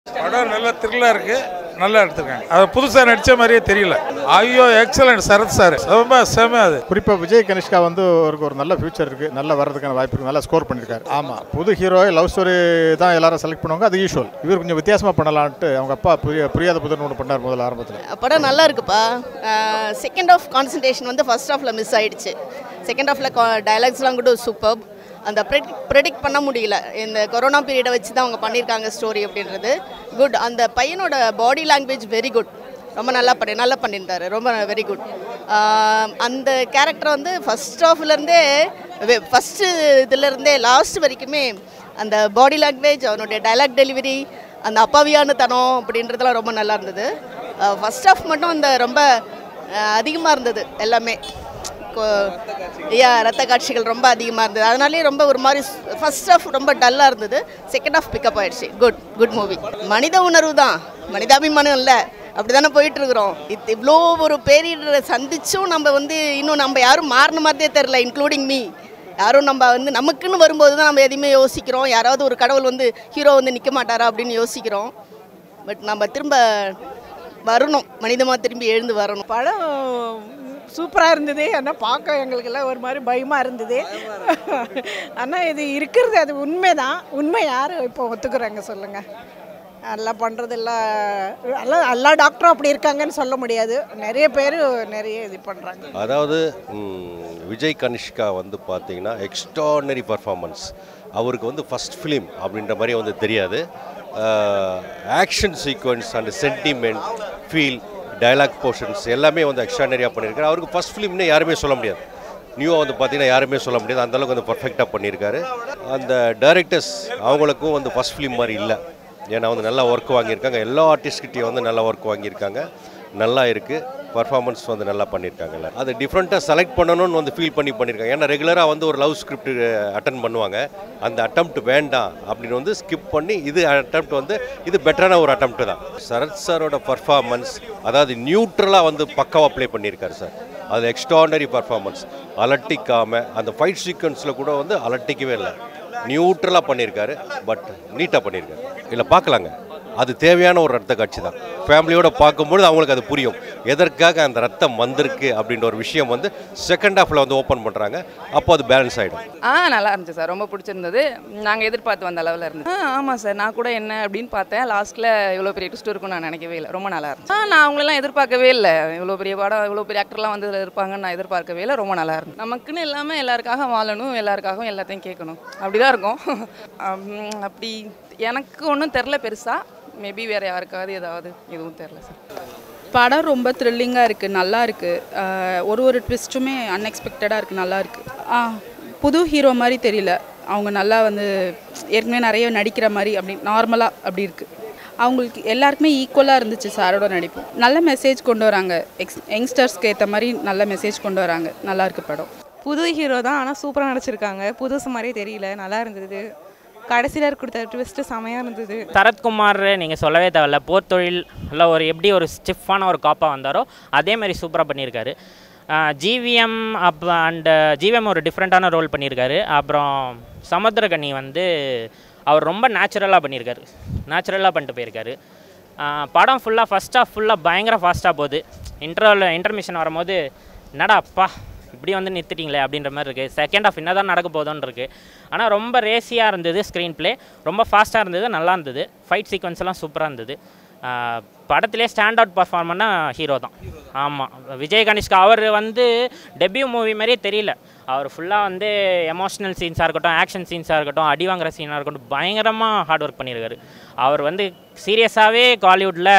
படம் நல்ல த்ரில்லாக இருக்கு நல்லா எடுத்திருக்காங்க அது புதுசாக நடித்த மாதிரியே தெரியல ஐயோ எக்ஸலண்ட் சரத் சார் ரொம்ப செம அது குறிப்பாக விஜய் கனிஷ்கா வந்து அவருக்கு ஒரு நல்ல ஃபியூச்சர் இருக்குது நல்லா வர்றதுக்கான வாய்ப்பு இருக்குது நல்லா ஸ்கோர் பண்ணியிருக்காரு ஆமாம் புது ஹீரோ லவ் ஸ்டோரி தான் எல்லாரும் செலக்ட் பண்ணுவாங்க அது யூஷுவல் இவர் கொஞ்சம் வித்தியாசமாக பண்ணலான்ட்டு அவங்க அப்பா புரிய புரியாத புதன் ஒன்று பண்ணார் முதல்ல ஆரம்பத்தில் படம் நல்லா இருக்குப்பா செகண்ட் ஆஃப் கான்சன்ட்ரேஷன் வந்து ஃபர்ஸ்ட் ஹாஃபில் மிஸ் ஆயிடுச்சு செகண்ட் ஹாஃபில் டயலாக்ஸ்லாம் கூட சூப்பர் அந்த ப்ரெடிக்ட் பண்ண முடியல இந்த கொரோனா பீரியடை வச்சு தான் அவங்க பண்ணியிருக்காங்க ஸ்டோரி அப்படின்றது குட் அந்த பையனோட பாடி லாங்குவேஜ் வெரி குட் ரொம்ப நல்லா பண்ணி நல்லா பண்ணியிருந்தாரு ரொம்ப வெரி குட் அந்த கேரக்டர் வந்து ஃபஸ்ட் ஹாஃப்லேருந்தே ஃபஸ்ட்டு இதுலேருந்தே லாஸ்ட் வரைக்குமே அந்த பாடி லாங்குவேஜ் அவனுடைய டைலாக் டெலிவரி அந்த அப்பாவியான தனம் அப்படின்றதுலாம் ரொம்ப நல்லா இருந்தது ஃபஸ்ட் ஹாஃப் மட்டும் அந்த ரொம்ப அதிகமாக இருந்தது எல்லாமே ஐயா ரத்த காட்சிகள் ரொம்ப அதிகமாக இருந்தது அதனாலேயே ரொம்ப ஒரு மாதிரி ஃபர்ஸ்ட் ஹாஃப் ரொம்ப டல்லாக இருந்தது செகண்ட் ஹாஃப் பிக்கப் ஆயிடுச்சு குட் குட் மூவி மனித உணர்வு தான் மனிதாபிமானம் இல்லை அப்படி தானே போயிட்டுருக்குறோம் இது இவ்வளோ ஒரு பேரிடரை சந்திச்சும் நம்ம வந்து இன்னும் நம்ம யாரும் மாறின மாதிரியே தெரில இன்க்ளூடிங் மீ யாரும் நம்ம வந்து நமக்குன்னு வரும்போது தான் நம்ம எதையுமே யோசிக்கிறோம் யாராவது ஒரு கடவுள் வந்து ஹீரோ வந்து நிற்க மாட்டாரா அப்படின்னு யோசிக்கிறோம் பட் நம்ம திரும்ப வரணும் மனிதமாக திரும்பி எழுந்து வரணும் படம் சூப்பராக இருந்தது ஆனால் பார்க்க எங்களுக்கெல்லாம் ஒரு மாதிரி பயமாக இருந்தது ஆனால் இது இருக்கிறது அது உண்மை தான் உண்மை யார் இப்போ ஒத்துக்கிறாங்க சொல்லுங்கள் நல்லா பண்ணுறதெல்லாம் எல்லாம் எல்லா டாக்டரும் அப்படி இருக்காங்கன்னு சொல்ல முடியாது நிறைய பேர் நிறைய இது பண்ணுறாங்க அதாவது ம், விஜய் கனிஷ்கா வந்து பார்த்தீங்கன்னா எக்ஸ்ட்ரானரி பர்ஃபார்மன்ஸ் அவருக்கு வந்து ஃபஸ்ட் ஃபிலிம் அப்படின்ற மாதிரி வந்து தெரியாது action sequence and sentiment feel dialogue portions எல்லாமே வந்து எக்ஸ்ட்ரானரியாக பண்ணியிருக்காரு அவருக்கு ஃபஸ்ட் ஃபிலிம்னே யாருமே சொல்ல முடியாது நியூவாக வந்து பார்த்தீங்கன்னா யாருமே சொல்ல முடியாது அந்த அளவுக்கு வந்து பர்ஃபெக்டாக பண்ணியிருக்காரு அந்த டைரக்டர்ஸ் அவங்களுக்கும் வந்து ஃபஸ்ட் ஃபிலிம் மாதிரி இல்லை ஏன்னா வந்து நல்லா ஒர்க் வாங்கியிருக்காங்க எல்லா ஆர்டிஸ்ட்கிட்டையும் வந்து நல்லா ஒர்க் வாங்கியிருக்காங்க நல்லா இருக்குது பர்ஃபார்மன்ஸ் வந்து நல்லா பண்ணியிருக்காங்கல்ல அது டிஃப்ரெண்ட்டாக செலக்ட் பண்ணணும்னு வந்து ஃபீல் பண்ணி பண்ணியிருக்காங்க ஏன்னா ரெகுலராக வந்து ஒரு லவ் ஸ்கிரிப்ட் அட்டன் பண்ணுவாங்க அந்த அட்டம்ப்ட் வேண்டாம் அப்படின்னு வந்து ஸ்கிப் பண்ணி இது அட்டம்ப்ட் வந்து இது பெட்டரான ஒரு அட்டம்ப்ட் தான் சரத் சாரோட பர்ஃபார்மன்ஸ் அதாவது நியூட்ரலாக வந்து பக்காவாக ப்ளே பண்ணியிருக்காரு சார் அது எக்ஸ்ட்ரானரி பர்ஃபார்மன்ஸ் அலட்டிக்காமல் அந்த ஃபைட் சீக்வன்ஸில் கூட வந்து அலட்டிக்கவே இல்லை நியூட்ரலாக பண்ணியிருக்காரு பட் நீட்டாக பண்ணியிருக்காரு இல்லை பார்க்கலாங்க அது தேவையான ஒரு ரத்த காட்சி தான் ஃபேமிலியோட பார்க்கும்பொழுது அவங்களுக்கு அது புரியும் எதற்காக அந்த ரத்தம் வந்திருக்கு அப்படின்ற ஒரு விஷயம் வந்து செகண்ட் ஹாஃபில் வந்து ஓப்பன் பண்ணுறாங்க அப்போ அது பேலன்ஸ் ஆகிடும் ஆ நல்லா இருந்துச்சு சார் ரொம்ப பிடிச்சிருந்தது நாங்கள் எதிர்பார்த்து வந்த அளவில் இருந்தது ஆ ஆமாம் சார் நான் கூட என்ன அப்படின்னு பார்த்தேன் லாஸ்ட்டில் இவ்வளோ பெரிய ட்விஸ்ட் இருக்கும்னு நான் நினைக்கவே இல்லை ரொம்ப நல்லா இருந்துச்சு ஆ நான் அவங்களெல்லாம் எதிர்பார்க்கவே இல்லை இவ்வளோ பெரிய படம் இவ்வளோ பெரிய ஆக்டர்லாம் வந்து இதில் இருப்பாங்கன்னு நான் எதிர்பார்க்கவே இல்லை ரொம்ப நல்லா இருந்துச்சு நமக்குன்னு இல்லாமல் எல்லாருக்காக வாழணும் எல்லாருக்காகவும் எல்லாத்தையும் கேட்கணும் அப்படி தான் இருக்கும் அம், அப்படி எனக்கு ஒன்றும் தெரில பெருசாக மேபி வேறு யாருக்காவது ஏதாவது எதுவும் தெரில சார் படம் ரொம்ப த்ரில்லிங்காக இருக்குது நல்லா இருக்குது ஒரு ஒரு ட்விஸ்ட்டுமே அன்எக்ஸ்பெக்டடாக இருக்குது நல்லா இருக்குது புது ஹீரோ மாதிரி தெரியல அவங்க நல்லா வந்து ஏற்கனவே நிறைய நடிக்கிற மாதிரி அப்படி நார்மலாக அப்படி இருக்குது அவங்களுக்கு எல்லாருக்குமே ஈக்குவலாக இருந்துச்சு சாரோட நடிப்பு நல்ல மெசேஜ் கொண்டு வராங்க எக்ஸ் யங்ஸ்டர்ஸ்க்கு ஏற்ற மாதிரி நல்ல மெசேஜ் கொண்டு வராங்க நல்லா இருக்கு படம் புது ஹீரோ தான் ஆனால் சூப்பராக நடிச்சிருக்காங்க புதுசு மாதிரியே தெரியல நல்லா இருந்தது கடைசியில் கொடுத்த ட்விஸ்ட்டு செமையாக இருந்தது சரத்குமார் நீங்கள் சொல்லவே தேவையில்ல போர் தொழில் இல்லை ஒரு எப்படி ஒரு ஸ்டிஃபான ஒரு காப்பாக வந்தாரோ அதே மாதிரி சூப்பராக பண்ணியிருக்காரு ஜிவிஎம் அப் அண்ட் ஜிவிஎம் ஒரு டிஃப்ரெண்ட்டான ரோல் பண்ணியிருக்காரு அப்புறம் சமுத்திரகனி வந்து அவர் ரொம்ப நேச்சுரலாக பண்ணியிருக்காரு நேச்சுரலாக பண்ணிட்டு போயிருக்காரு ஆஹ் படம் ஃபுல்லாக ஃபஸ்ட் ஆஃப் ஃபுல்லாக பயங்கர ஃபாஸ்ட்டாக போகுது இன்டர்வல் இன்டர்மிஷன் வரும்போது என்னடா அப்பா இப்படி வந்து நிறுத்திட்டீங்களே அப்படின்ற மாதிரி இருக்குது செகண்ட் ஆஃப் என்ன தான் நடக்க போதோன்னு இருக்குது ஆனால் ரொம்ப ரேசியாக இருந்தது ஸ்க்ரீன் ப்ளே ரொம்ப ஃபாஸ்ட்டாக இருந்தது நல்லா இருந்தது ஃபைட் சீக்வன்ஸ் எல்லாம் சூப்பராக இருந்தது ஆஹ் படத்திலே ஸ்டாண்ட் அவுட் பர்ஃபார்மன்னா ஹீரோ தான் ஆமாம் விஜய் கனிஷ்கா அவர் வந்து டெபியூ மூவி மாதிரியே தெரியல அவர் ஃபுல்லாக வந்து எமோஷ்னல் சீன்ஸாக இருக்கட்டும் ஆக்ஷன் சீன்ஸாக இருக்கட்டும் அடி வாங்குற சீனாக இருக்கட்டும் பயங்கரமாக ஹார்ட் ஒர்க் பண்ணியிருக்காரு அவர் வந்து சீரியஸாகவே காலிவுட்டில்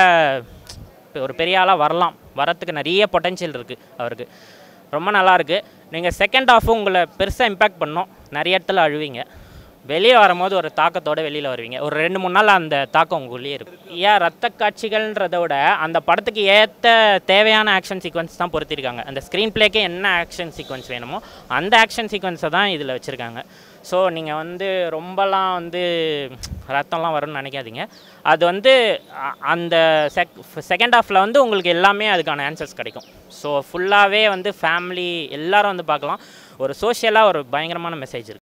ஒரு பெரிய ஆளாக வரலாம் வரத்துக்கு நிறைய பொட்டென்ஷியல் இருக்குது அவருக்கு ரொம்ப நல்லா இருக்கு நீங்கள் செகண்ட் ஹாஃபும் உங்களை பெருசாக இம்பேக்ட் பண்ணோம் நிறைய இடத்துல அழுவீங்க வெளியே வரும்போது ஒரு தாக்கத்தோட வெளியில் வருவீங்க ஒரு ரெண்டு மூணு நாள் அந்த தாக்கம் உங்களுக்குள்ளேயே இருக்கும் ஏன் ரத்த காட்சிகள்ன்றத விட அந்த படத்துக்கு ஏற்ற தேவையான ஆக்ஷன் சீக்வன்ஸ் தான் பொருத்திருக்காங்க அந்த ஸ்க்ரீன் பிளேக்கே என்ன ஆக்ஷன் சீக்வன்ஸ் வேணுமோ அந்த ஆக்ஷன் சீக்வன்ஸை தான் இதில் வச்சுருக்காங்க ஸோ நீங்கள் வந்து ரொம்பலாம் வந்து ரத்தம்லாம் வரும்னு நினைக்காதீங்க அது வந்து அ- அந்த செக் செகண்ட் ஹாஃபில் வந்து உங்களுக்கு எல்லாமே அதுக்கான ஆன்சர்ஸ் கிடைக்கும் ஸோ ஃபுல்லாகவே வந்து ஃபேமிலி எல்லாரும் வந்து பார்க்கலாம் ஒரு சோஷியலாக ஒரு பயங்கரமான மெசேஜ் இருக்குது